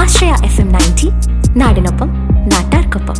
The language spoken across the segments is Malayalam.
ആശ്രയ എഫ് എം നയൻറ്റി നാടിനൊപ്പം നാട്ടാർക്കൊപ്പം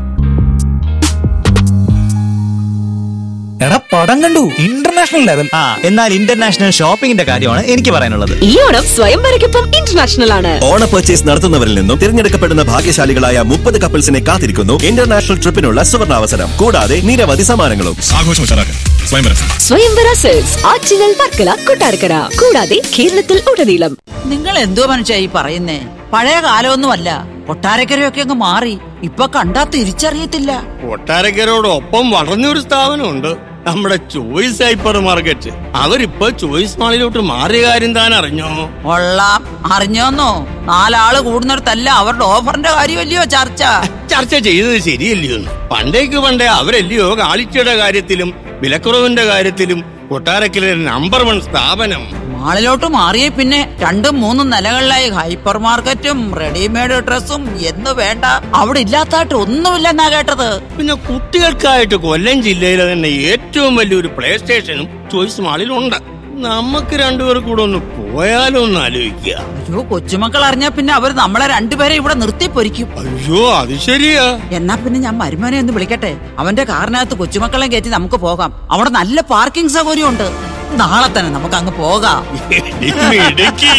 എടാ പടം കണ്ടു ഇന്റർനാഷണൽ ലെവൽ ആ എന്നാൽ ഇന്റർനാഷണൽ ഷോപ്പിംഗിന്റെ കാര്യമാണ് എനിക്ക് പറയാനുള്ളത് ഈ ഓണം സ്വയംവരയ്ക്കൊപ്പം ഇന്റർനാഷണൽ ആണ് ഓണ പർച്ചേസ് നടത്തുന്നവരിൽ നിന്നും തിരഞ്ഞെടുക്കപ്പെടുന്ന ഭാഗ്യശാലികളായ മുപ്പത് കപ്പിൾസിനെ കാത്തിരിക്കുന്നു ഇന്റർനാഷണൽ ട്രിപ്പിനുള്ള സുവർണാവസരം കൂടാതെ നിരവധി സമ്മാനങ്ങളും ആഘോഷം ഉഷാറാക്കാൻ സ്വയംവരം സ്വയംവര സെൽസ് ആറ്റിങ്ങൽ വർക്കല കൊട്ടാരക്കര കൂടാതെ കേരളത്തിൽ ഉടനീളം നിങ്ങൾ എന്തോ മനുഷ്യ ഈ പറയുന്നേ പഴയ കാലമൊന്നുമല്ല കൊട്ടാരക്കരയൊക്കെ അങ്ങ് മാറി ഇപ്പൊ കണ്ടാ തിരിച്ചറിയത്തില്ല കൊട്ടാരക്കരോടൊപ്പം വളർന്നൊരു സ്ഥാപനമുണ്ട് നമ്മുടെ ചോയ്സ് ഹൈപ്പർ മാർക്കറ്റ് അവരിപ്പോ ചോയ്സ് മാളിലോട്ട് മാറിയ കാര്യം താൻ അറിഞ്ഞോ കൊള്ളാം അറിഞ്ഞോന്നോ നാലാള് കൂടുന്നിടത്തല്ല അവരുടെ ഓഫറിന്റെ കാര്യമല്ലയോ ചർച്ച ചർച്ച ചെയ്തത് ശരിയല്ലയോ പണ്ടേക്ക് പണ്ടേ അവരല്ലയോ കാളിച്ചയുടെ കാര്യത്തിലും വിലക്കുറവിന്റെ കാര്യത്തിലും കൊട്ടാരക്കര നമ്പർ വൺ സ്ഥാപനം മാളിലോട്ട് മാറിയ പിന്നെ രണ്ടും മൂന്നും നിലകളിലായി ഹൈപ്പർ മാർക്കറ്റും റെഡിമെയ്ഡ് ഡ്രസ്സും എന്ന് വേണ്ട അവിടെ ഇല്ലാത്തായിട്ട് ഒന്നുമില്ലെന്നാ കേട്ടത് പിന്നെ കുട്ടികൾക്കായിട്ട് കൊല്ലം ജില്ലയിലെ തന്നെ ഏറ്റവും വലിയൊരു പ്ലേ സ്റ്റേഷനും ചോയ്സ് മാളിലുണ്ട് നമുക്ക് രണ്ടുപേർ കൂടെ ഒന്ന് പോയാലോ ഒന്ന് ആലോചിക്കുക അയ്യോ കൊച്ചുമക്കൾ അറിഞ്ഞാ പിന്നെ അവർ നമ്മളെ രണ്ടുപേരെ ഇവിടെ നിർത്തി പൊരിക്കും അയ്യോ അത് ശരിയാ എന്നാ പിന്നെ ഞാൻ മരുമോനെ ഒന്ന് വിളിക്കട്ടെ അവന്റെ കാറിനകത്ത് കൊച്ചുമക്കളെ കയറ്റി നമുക്ക് പോകാം അവിടെ നല്ല പാർക്കിംഗ് സൗകര്യമുണ്ട് നാളെ തന്നെ നമുക്ക് അങ്ങ് പോകാം ഇടുക്കി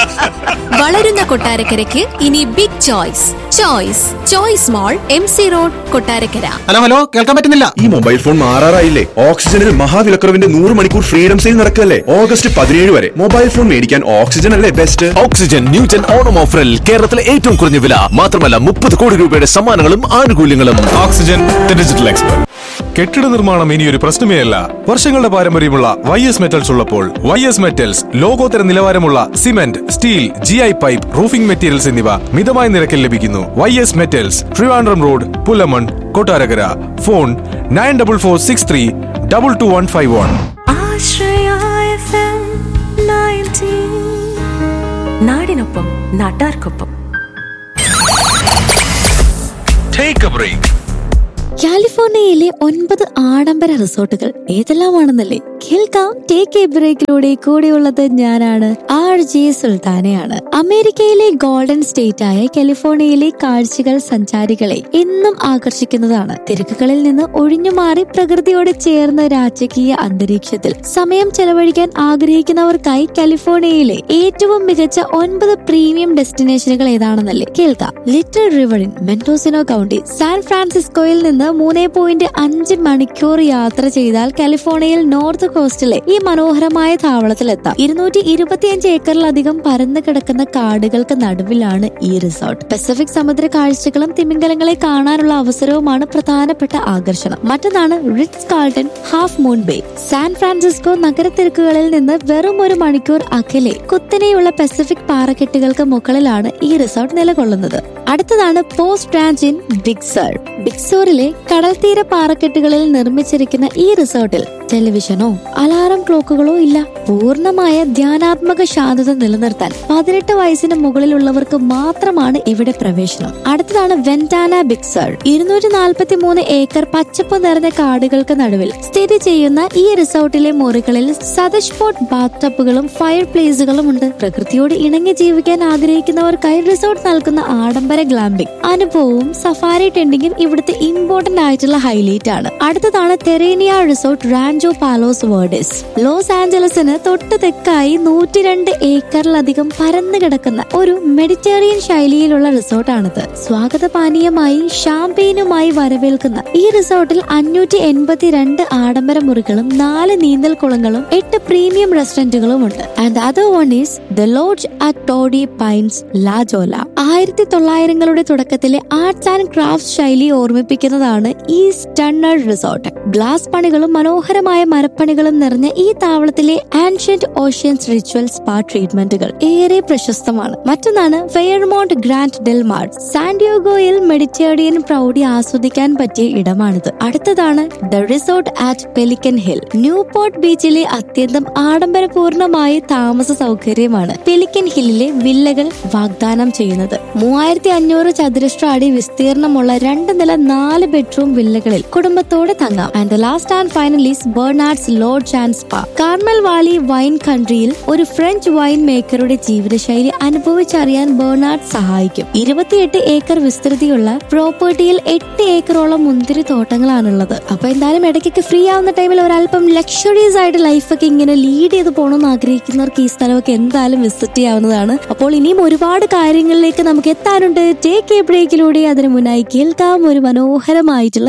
വളരുന്ന കൊട്ടാരക്കരയ്ക്ക് ഇനി big choice choice choice mall M C road Kottarakkara hello hello കേൾക്കാൻ പറ്റുന്നില്ല ഈ മൊബൈൽ ഫോൺ മാറാറായില്ലേ ഓക്സിജനിൽ മഹാവിലക്കുറവിന്റെ നൂറ് മണിക്കൂർ ഫ്രീഡം സെയിൽ നടക്കല്ലേ ഓഗസ്റ്റ് പതിനേഴ് വരെ മൊബൈൽ ഫോൺ മേടിക്കാൻ ഓക്സിജൻ അല്ലേ ബെസ്റ്റ് ഓക്സിജൻ ന്യൂജൻ ഓണം ഓഫറിൽ കേരളത്തിലെ ഏറ്റവും കുറഞ്ഞ വില മാത്രമല്ല മുപ്പത് കോടി രൂപയുടെ സമ്മാനങ്ങളും ആനുകൂല്യങ്ങളും ഓക്സിജൻ ഡിജിറ്റൽ എക്സ്പെർട്ട് കെട്ടിട നിർമ്മാണം ഇനി ഒരു പ്രശ്നമേ അല്ല വർഷങ്ങളുടെ പാരമ്പര്യമുള്ള വൈ എസ് മെറ്റൽസ് ഉള്ളപ്പോൾ വൈ എസ് മെറ്റൽസ് ലോകോത്തര നിലവാരമുള്ള cement steel G I pipe roofing materials എന്നിവ മിതമായ നിരക്കിൽ ലഭിക്കുന്നു Y S metals Trivandrum road Pulamon Kottarakkara phone nine double four six three double two one five one Ashraya F M ninety നാടിനൊപ്പം നാട്ടാർക്കൊപ്പം ടേക്ക് എ ബ്രേക്ക് കാലിഫോർണിയയിലെ ഒൻപത് ആഡംബര റിസോർട്ടുകൾ ഏതെല്ലാമാണെന്നല്ലേ കേൾക്കാം ടേക്ക് എ ബ്രേക്കിലൂടെ കൂടെയുള്ളത് ഞാനാണ് ആർ ജെ സുൽത്താനയാണ് അമേരിക്കയിലെ ഗോൾഡൻ സ്റ്റേറ്റ് ആയ കാലിഫോർണിയയിലെ കാഴ്ചകൾ സഞ്ചാരികളെ എന്നും ആകർഷിക്കുന്നതാണ് തിരക്കുകളിൽ നിന്ന് ഒഴിഞ്ഞുമാറി പ്രകൃതിയോട് ചേർന്ന രാജകീയ അന്തരീക്ഷത്തിൽ സമയം ചെലവഴിക്കാൻ ആഗ്രഹിക്കുന്നവർക്കായി കാലിഫോർണിയയിലെ ഏറ്റവും മികച്ച ഒൻപത് പ്രീമിയം ഡെസ്റ്റിനേഷനുകൾ ഏതാണെന്നല്ലേ കേൾക്കാം little river in Mendocino county San ഫ്രാൻസിസ്കോയിൽ നിന്ന് മൂന്ന് പോയിന്റ് അഞ്ച് മണിക്കൂർ യാത്ര ചെയ്താൽ കാലിഫോർണിയയിൽ നോർത്ത് കോസ്റ്റിലെ ഈ മനോഹരമായ താവളത്തിലെത്താം ഇരുന്നൂറ്റി ഇരുപത്തിയഞ്ച് ഏക്കറിലധികം പരന്നു കിടക്കുന്ന കാടുകൾക്ക് നടുവിലാണ് ഈ റിസോർട്ട് പസഫിക് സമുദ്ര കാഴ്ചകളും തിമിംഗലങ്ങളെ കാണാനുള്ള അവസരവുമാണ് പ്രധാനപ്പെട്ട ആകർഷണം മറ്റൊന്നാണ് Ritz Carlton half moon bay San Francisco നഗരത്തിരക്കുകളിൽ നിന്ന് വെറും ഒരു മണിക്കൂർ അകലെ കുത്തനെയുള്ള പസഫിക് പാറക്കെട്ടുകൾക്ക് മുകളിലാണ് ഈ റിസോർട്ട് നിലകൊള്ളുന്നത് അടുത്തതാണ് പോസ്റ്റ് ബ്രാഞ്ച് ഇൻ ബിഗ്സർ ബിഗ്സോറിലെ കടൽത്തീര പാറക്കെട്ടുകളിൽ നിർമ്മിച്ചിരിക്കുന്ന ഈ റിസോർട്ടിൽ ടെലിവിഷനോ അലാറം ക്ലോക്കുകളോ ഇല്ല പൂർണ്ണമായ ധ്യാനാത്മക ശാന്തത നിലനിർത്താൻ പതിനെട്ട് വയസ്സിന് മുകളിലുള്ളവർക്ക് മാത്രമാണ് ഇവിടെ പ്രവേശനം അടുത്തതാണ് വെന്റാന ബിക്സർ ഇരുന്നൂറ്റി നാൽപ്പത്തി മൂന്ന് ഏക്കർ പച്ചപ്പ് നിറഞ്ഞ കാടുകൾക്ക് നടുവിൽ സ്ഥിതി ചെയ്യുന്ന ഈ റിസോർട്ടിലെ മുറികളിൽ സതഷ്പോട്ട് ബാത്ത് ടബുകളും ഫയർ പ്ലേസുകളും ഉണ്ട് പ്രകൃതിയോട് ഇണങ്ങി ജീവിക്കാൻ ആഗ്രഹിക്കുന്നവർക്കായി റിസോർട്ട് നൽകുന്ന ആഡംബര ഗ്ലാമ്പിംഗ് അനുഭവവും സഫാരി ടെൻഡിങ്ങും ഇവിടുത്തെ ഇമ്പോർട്ടന്റ് ആയിട്ടുള്ള ഹൈലൈറ്റ് ആണ് അടുത്തതാണ് Terranea resort Rancho Palos Verdes Los ആഞ്ചലസിന് തൊട്ട് തെക്കായി നൂറ്റിരണ്ട് ഏക്കറിലധികം പരന്നു കിടക്കുന്ന ഒരു മെഡിറ്ററേനിയൻ ശൈലിയിലുള്ള റിസോർട്ടാണിത് സ്വാഗത പാനീയമായി ഷാമ്പെയിനുമായി വരവേൽക്കുന്ന ഈ റിസോർട്ടിൽ അഞ്ഞൂറ്റി എൺപത്തിരണ്ട് ആഡംബര മുറികളും നാല് നീന്തൽ കുളങ്ങളും എട്ട് പ്രീമിയം റെസ്റ്റോറന്റുകളും ഉണ്ട് and other one is the lodge at Torrey Pines La Jolla ആയിരത്തി തൊള്ളായിരങ്ങളുടെ തുടക്കത്തിലെ ആർട്സ് ആൻഡ് ക്രാഫ്റ്റ് ശൈലി ഓർമ്മിപ്പിക്കുന്നതാണ് ഈ സ്റ്റണ്ണർ റിസോർട്ട് ഗ്ലാസ് പണികളും മനോഹരമായ മരപ്പണികളും നിറഞ്ഞ ഈ താവളത്തിലെ ആൻഷ്യന്റ് ഓഷ്യൻസ് റിച്വൽ സ്പാ ട്രീറ്റ്മെന്റുകൾ ഏറെ പ്രശസ്തമാണ് മറ്റൊന്നാണ് ഫെയർമോണ്ട് ഗ്രാൻഡ് ഡെൽമാർട്ട് സാന്റിയോഗോയിൽ മെഡിറ്റേറിയൻ പ്രൗഢി ആസ്വദിക്കാൻ പറ്റിയ ഇടമാണിത് അടുത്തതാണ് the resort at Pelican Hill Newport ബീച്ചിലെ അത്യന്തം ആഡംബരപൂർണമായ താമസ സൗകര്യമാണ് പെലിക്കൻ ഹില്ലിലെ വില്ലകൾ വാഗ്ദാനം ചെയ്യുന്നത് മൂവായിരത്തി അഞ്ഞൂറ് ചതുരശ്ര അടി വിസ്തീർണമുള്ള രണ്ട് നില നാല് ബെഡ്റൂം വില്ലകളിൽ കുടുംബത്തോടെ തങ്ങാം and last and finally Bernardus Lodge and Spa Carmel Valley wine കൺട്രിയിൽ ഒരു ഫ്രഞ്ച് വൈൻ മേക്കറുടെ ജീവിതശൈലി അനുഭവിച്ചറിയാൻ ബേർണാർഡ് സഹായിക്കും ഇരുപത്തിയെട്ട് ഏക്കർ വിസ്തൃതിയുള്ള പ്രോപ്പർട്ടിയിൽ എട്ട് ഏക്കറോളം മുന്തിരി തോട്ടങ്ങളാണുള്ളത് അപ്പൊ എന്തായാലും ഇടയ്ക്കൊക്കെ ഫ്രീ ആവുന്ന ടൈമിൽ ഒരല്പം ലക്ഷറീസ് ആയിട്ട് ലൈഫൊക്കെ ഇങ്ങനെ ലീഡ് ചെയ്ത് പോകണമെന്ന് ആഗ്രഹിക്കുന്നവർക്ക് ഈ സ്ഥലമൊക്കെ എന്തായാലും വിസിറ്റ് ചെയ്യാവുന്നതാണ് അപ്പോൾ ഇനിയും ഒരുപാട് കാര്യങ്ങളിലേക്ക് നമുക്ക് എത്താനുണ്ട് ടേക്ക് എ ബ്രേക്കിലൂടെ അതിനു മുന്നായി കേൾക്കാം ഒരു മനോഹരമായിട്ടുള്ള